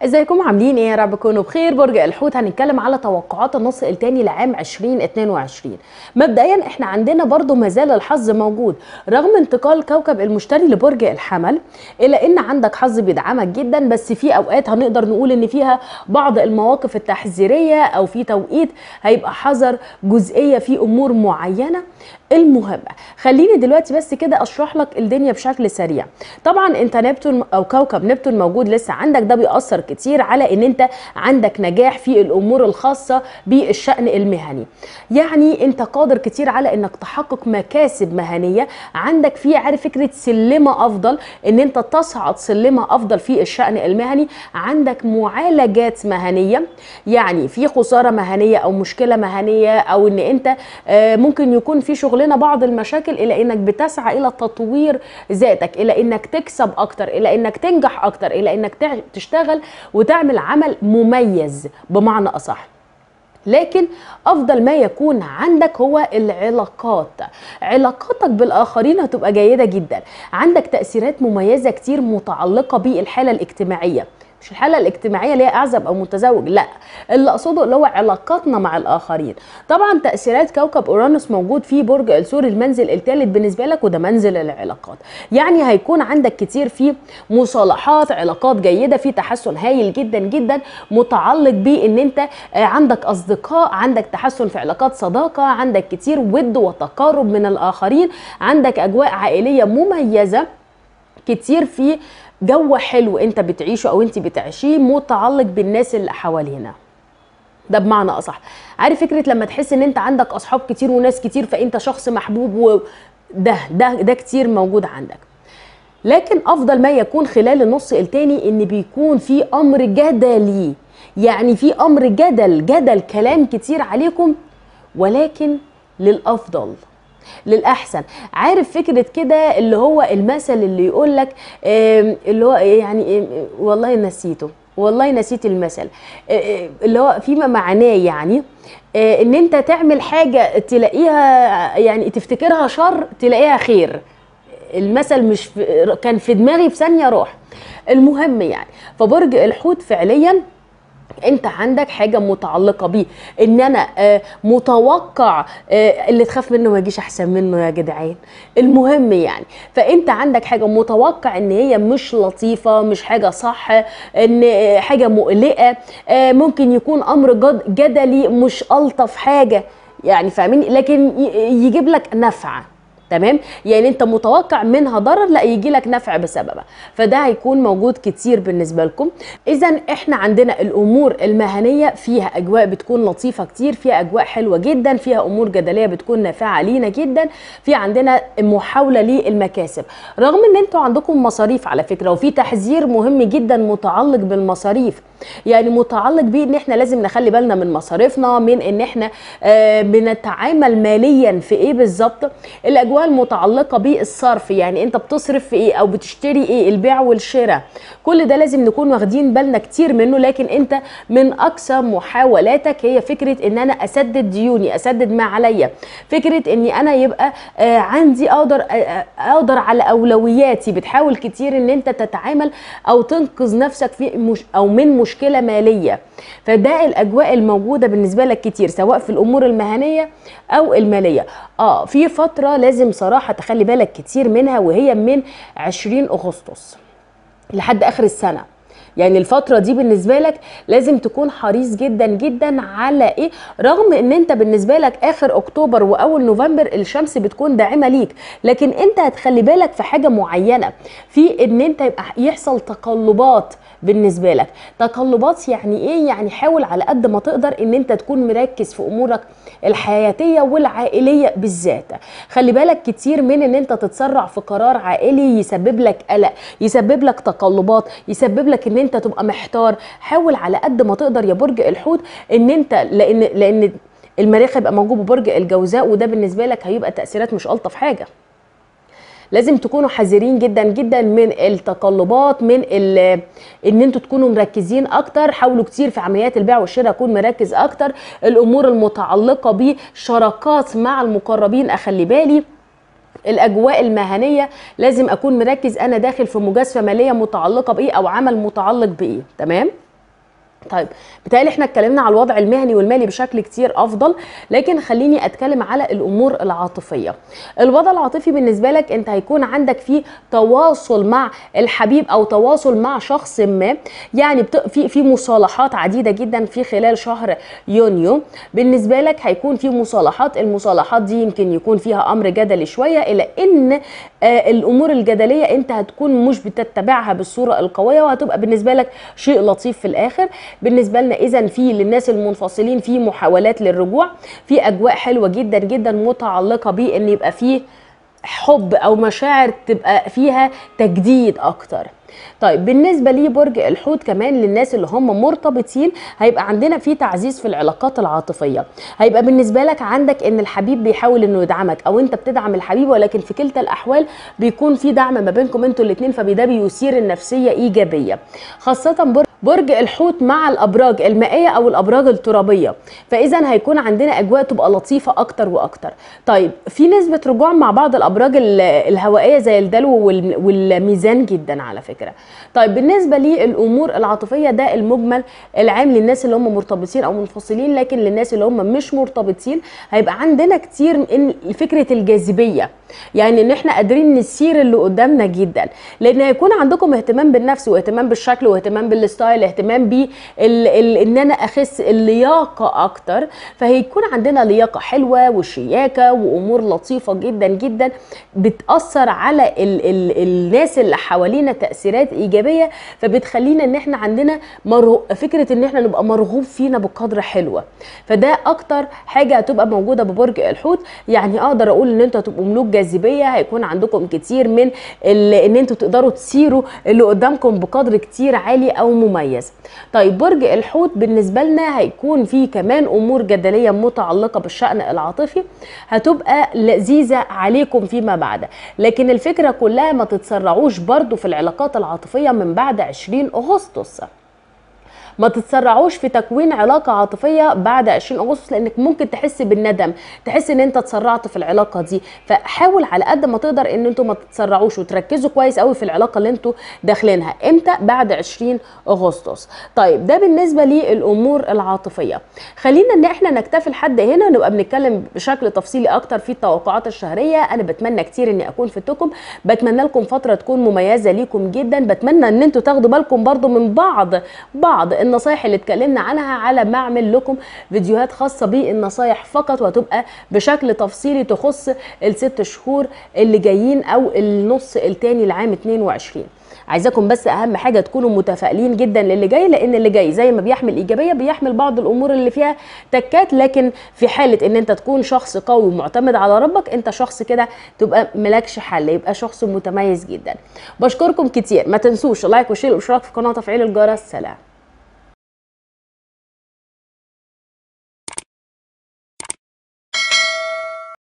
ازيكم عاملين ايه يا رب تكونوا بخير برج الحوت هنتكلم على توقعات النص التاني لعام 2022 مبدئيا احنا عندنا برضو مازال الحظ موجود رغم انتقال كوكب المشتري لبرج الحمل الا ان عندك حظ بيدعمك جدا بس في اوقات هنقدر نقول ان فيها بعض المواقف التحذيريه او في توقيت هيبقى حذر جزئيه في امور معينه المهم خليني دلوقتي بس كده اشرح لك الدنيا بشكل سريع طبعا انت نبتون او كوكب نبتون موجود لسه عندك ده بيأثر كتير على ان انت عندك نجاح في الامور الخاصه بالشأن المهني يعني انت قادر كتير على انك تحقق مكاسب مهنيه عندك في عارف فكره سلمه افضل ان انت تصعد سلمه افضل في الشأن المهني عندك معالجات مهنيه يعني في خساره مهنيه او مشكله مهنيه او ان انت آه، ممكن يكون في شغلنا بعض المشاكل الى انك بتسعى الى تطوير ذاتك الى انك تكسب اكتر الى انك تنجح اكتر الى انك تع- تشتغل وتعمل عمل مميز بمعنى اصح لكن افضل ما يكون عندك هو العلاقات علاقاتك بالاخرين هتبقى جيده جدا عندك تاثيرات مميزه كتير متعلقه بالحاله الاجتماعيه مش الحاله الاجتماعيه اللي هي اعزب او متزوج لا اللي اقصده اللي هو علاقاتنا مع الاخرين طبعا تاثيرات كوكب اورانوس موجود في برج الثور المنزل الثالث بالنسبه لك وده منزل العلاقات يعني هيكون عندك كتير في مصالحات علاقات جيده في تحسن هايل جدا جدا متعلق بان انت آه، عندك اصدقاء عندك تحسن في علاقات صداقه عندك كتير ود وتقارب من الاخرين عندك اجواء عائليه مميزه كتير في جو حلو انت بتعيشه او انت بتعيشيه متعلق بالناس اللي حوالينا ده بمعنى اصح عارف فكره لما تحس ان انت عندك اصحاب كتير وناس كتير فانت شخص محبوب وده ده ده كتير موجود عندك لكن افضل ما يكون خلال النص التاني ان بيكون في امر جدلي يعني في امر جدل جدل كلام كتير عليكم ولكن للافضل للاحسن عارف فكره كده اللي هو المثل اللي يقول لك اللي هو يعني آم، والله نسيته والله نسيت المثل آه، آه، اللي هو فيما معناه يعني آه، ان انت تعمل حاجه تلاقيها يعني تفتكرها شر تلاقيها خير المثل مش في كان في دماغي في ثانيه راح المهم يعني فبرج الحوت فعليا انت عندك حاجه متعلقه بيه ان انا آه، متوقع آه، اللي تخاف منه ما يجيش احسن منه يا جدعان المهم يعني فانت عندك حاجه متوقع ان هي مش لطيفه مش حاجه صح ان آه، حاجه مقلقه آه، ممكن يكون امر جد- جدلي مش الطف حاجه يعني فاهمين لكن ي- يجيب لك نفع تمام يعني انت متوقع منها ضرر لا يجي لك نفع بسببها فده هيكون موجود كتير بالنسبه لكم اذا احنا عندنا الامور المهنيه فيها اجواء بتكون لطيفه كتير فيها اجواء حلوه جدا فيها امور جدليه بتكون نافعه لينا جدا في عندنا محاوله للمكاسب رغم ان انتوا عندكم مصاريف على فكره وفي تحذير مهم جدا متعلق بالمصاريف يعني متعلق بيه ان احنا لازم نخلي بالنا من مصاريفنا من ان احنا آه بنتعامل ماليا في ايه بالظبط الاجواء المتعلقه بالصرف يعني انت بتصرف في ايه او بتشتري ايه البيع والشراء كل ده لازم نكون واخدين بالنا كتير منه لكن انت من اقصى محاولاتك هي فكره ان انا اسدد ديوني اسدد ما عليا فكره اني انا يبقى آه عندي اقدر آه، آه، اقدر على اولوياتي بتحاول كتير ان انت تتعامل او تنقذ نفسك في مش او من مشكله ماليه فده الاجواء الموجوده بالنسبه لك كتير سواء في الامور المهنيه او الماليه اه في فتره لازم صراحه تخلي بالك كتير منها وهي من 20 اغسطس لحد اخر السنه يعني الفترة دي بالنسبة لك لازم تكون حريص جدا جدا على ايه رغم ان انت بالنسبة لك اخر اكتوبر واول نوفمبر الشمس بتكون داعمة ليك لكن انت هتخلي بالك في حاجة معينة في ان انت يبقى يحصل تقلبات بالنسبة لك تقلبات يعني ايه يعني حاول على قد ما تقدر ان انت تكون مركز في امورك الحياتية والعائلية بالذات خلي بالك كتير من ان انت تتسرع في قرار عائلي يسبب لك قلق يسبب لك تقلبات يسبب لك ان انت تبقى محتار حاول على قد ما تقدر يا برج الحوت ان انت لان لان المريخ هيبقى موجود ببرج الجوزاء وده بالنسبه لك هيبقى تاثيرات مش الطف حاجه لازم تكونوا حذرين جدا جدا من التقلبات من ال- ان انتوا تكونوا مركزين اكتر حاولوا كتير في عمليات البيع والشراء اكون مركز اكتر الامور المتعلقه بشراكات مع المقربين اخلي بالي الاجواء المهنيه لازم اكون مركز انا داخل في مجازفه ماليه متعلقه بايه او عمل متعلق بايه تمام طيب بالتالي احنا اتكلمنا على الوضع المهني والمالي بشكل كتير افضل لكن خليني اتكلم على الامور العاطفيه الوضع العاطفي بالنسبه لك انت هيكون عندك فيه تواصل مع الحبيب او تواصل مع شخص ما يعني بت... في في مصالحات عديده جدا في خلال شهر يونيو بالنسبه لك هيكون في مصالحات المصالحات دي يمكن يكون فيها امر جدلي شويه الى ان آه الامور الجدليه انت هتكون مش بتتبعها بالصوره القويه وهتبقى بالنسبه لك شيء لطيف في الاخر بالنسبه لنا اذا في للناس المنفصلين في محاولات للرجوع في اجواء حلوه جدا جدا متعلقه بان يبقى فيه حب او مشاعر تبقى فيها تجديد اكتر طيب بالنسبه لي برج الحوت كمان للناس اللي هم مرتبطين هيبقى عندنا في تعزيز في العلاقات العاطفيه هيبقى بالنسبه لك عندك ان الحبيب بيحاول انه يدعمك او انت بتدعم الحبيب ولكن في كلتا الاحوال بيكون في دعم ما بينكم انتوا الاثنين فده بيثير النفسيه ايجابيه خاصه برج برج الحوت مع الابراج المائيه او الابراج الترابيه فاذا هيكون عندنا اجواء تبقى لطيفه اكتر واكتر طيب في نسبه رجوع مع بعض الابراج الهوائيه زي الدلو والميزان جدا على فكره طيب بالنسبه للامور العاطفيه ده المجمل العام للناس اللي هم مرتبطين او منفصلين لكن للناس اللي هم مش مرتبطين هيبقى عندنا كتير من فكره الجاذبيه يعني ان احنا قادرين نسير اللي قدامنا جدا لان هيكون عندكم اهتمام بالنفس واهتمام بالشكل واهتمام بالستايل اهتمام ب ان انا اخس اللياقه اكتر فهيكون عندنا لياقه حلوه وشياكه وامور لطيفه جدا جدا بتاثر على ال ال الناس اللي حوالينا تاثيرات ايجابيه فبتخلينا ان احنا عندنا مرغو فكره ان احنا نبقى مرغوب فينا بقدر حلوه فده اكتر حاجه هتبقى موجوده ببرج الحوت يعني اقدر اقول ان انتوا هتبقوا ملوك جاذبيه هيكون عندكم كتير من ان انتوا تقدروا تسيروا اللي قدامكم بقدر كتير عالي او مميز طيب برج الحوت بالنسبه لنا هيكون في كمان امور جدليه متعلقه بالشان العاطفي هتبقى لذيذه عليكم فيما بعد لكن الفكره كلها ما تتسرعوش برضو في العلاقات العاطفيه من بعد 20 اغسطس ما تتسرعوش في تكوين علاقه عاطفيه بعد 20 اغسطس لانك ممكن تحس بالندم تحس ان انت اتسرعت في العلاقه دي فحاول على قد ما تقدر ان انتوا ما تتسرعوش وتركزوا كويس قوي في العلاقه اللي انتوا داخلينها امتى بعد 20 اغسطس طيب ده بالنسبه للامور العاطفيه خلينا ان احنا نكتفي لحد هنا ونبقى بنتكلم بشكل تفصيلي اكتر في التوقعات الشهريه انا بتمنى كتير اني اكون فدتكم بتمنى لكم فتره تكون مميزه ليكم جدا بتمنى ان انتوا تاخدوا بالكم برضو من بعض بعض النصايح اللي اتكلمنا عنها على ما اعمل لكم فيديوهات خاصه بالنصايح فقط وهتبقى بشكل تفصيلي تخص الست شهور اللي جايين او النص التاني لعام 22 عايزاكم بس اهم حاجه تكونوا متفائلين جدا للي جاي لان اللي جاي زي ما بيحمل ايجابيه بيحمل بعض الامور اللي فيها تكات لكن في حاله ان انت تكون شخص قوي ومعتمد على ربك انت شخص كده تبقى ملكش حل يبقى شخص متميز جدا بشكركم كتير ما تنسوش لايك وشير والاشتراك في القناه وتفعيل الجرس سلام